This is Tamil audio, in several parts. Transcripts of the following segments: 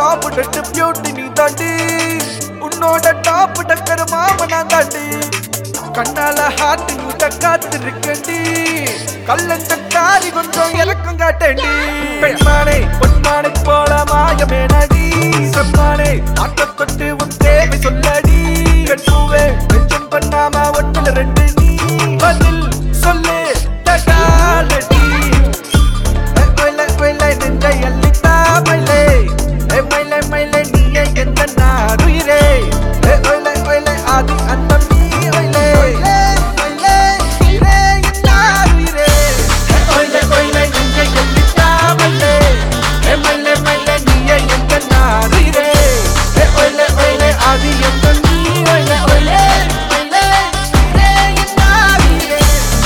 டாப் டெட்டு பியூட்டி நீ தாண்டி உன்னோட டாப் டக்கர் மாம நான் தாண்டி கண்ணால ஹார்ட் நீட்ட காத்திருக்கண்டி கள்ளஞ்சக்காரி கொஞ்சம் இறக்கம் காட்டண்டி பெண்மானே பொன்மானை போல மாயமே நடி செம்மானே ஆட்ட தொட்டு உன் தேவை சொல்லடி கட்டுவே நெஞ்சம் பண்ணாம ஒன்றுல ரெண்டு நீ பதில் சொல்லு தகாலடி மயிலை மயிலை நெஞ்சை அள்ளித்தா மயிலை ஏ மயிலை மயிலை நீயே எந்த நாடுயிரே ஏ மயிலை மயிலை ஆதி அந்தம் நீ மயிலை மயிலை நீரே என் நாடுயிரே ஏ மயிலை மயிலை நெஞ்சை அள்ளித்தா மயிலை ஏ மயிலை மயிலை நீயே எந்த நாடுயிரே ஏ மயிலை மயிலை ஆதி அந்தம் நீ மயிலை மயிலை மயிலை நீரே என் நாடுயிரே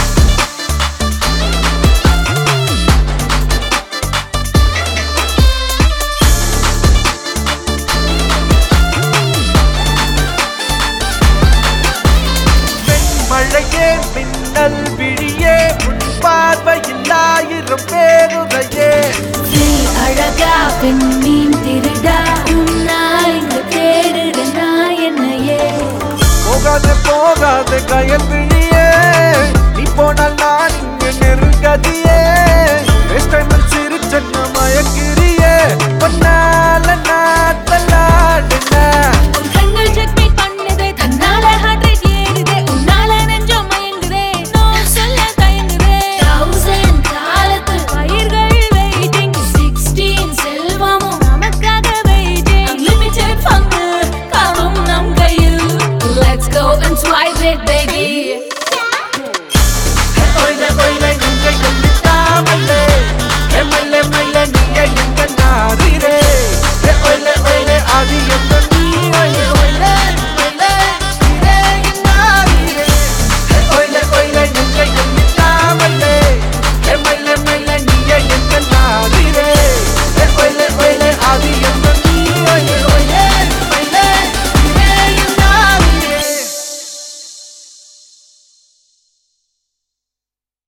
மழையே மின்னல் விழியே உன் பார்வையில் ஆயிரம் பேருதையே நீ அழகா பெண்ணின் திருடா உன்னா இங்கு தேடுற நான் என்னையே போகாத போகாத கயல் விழியே நீ போனால் நான் இங்கு நெருங்கதியே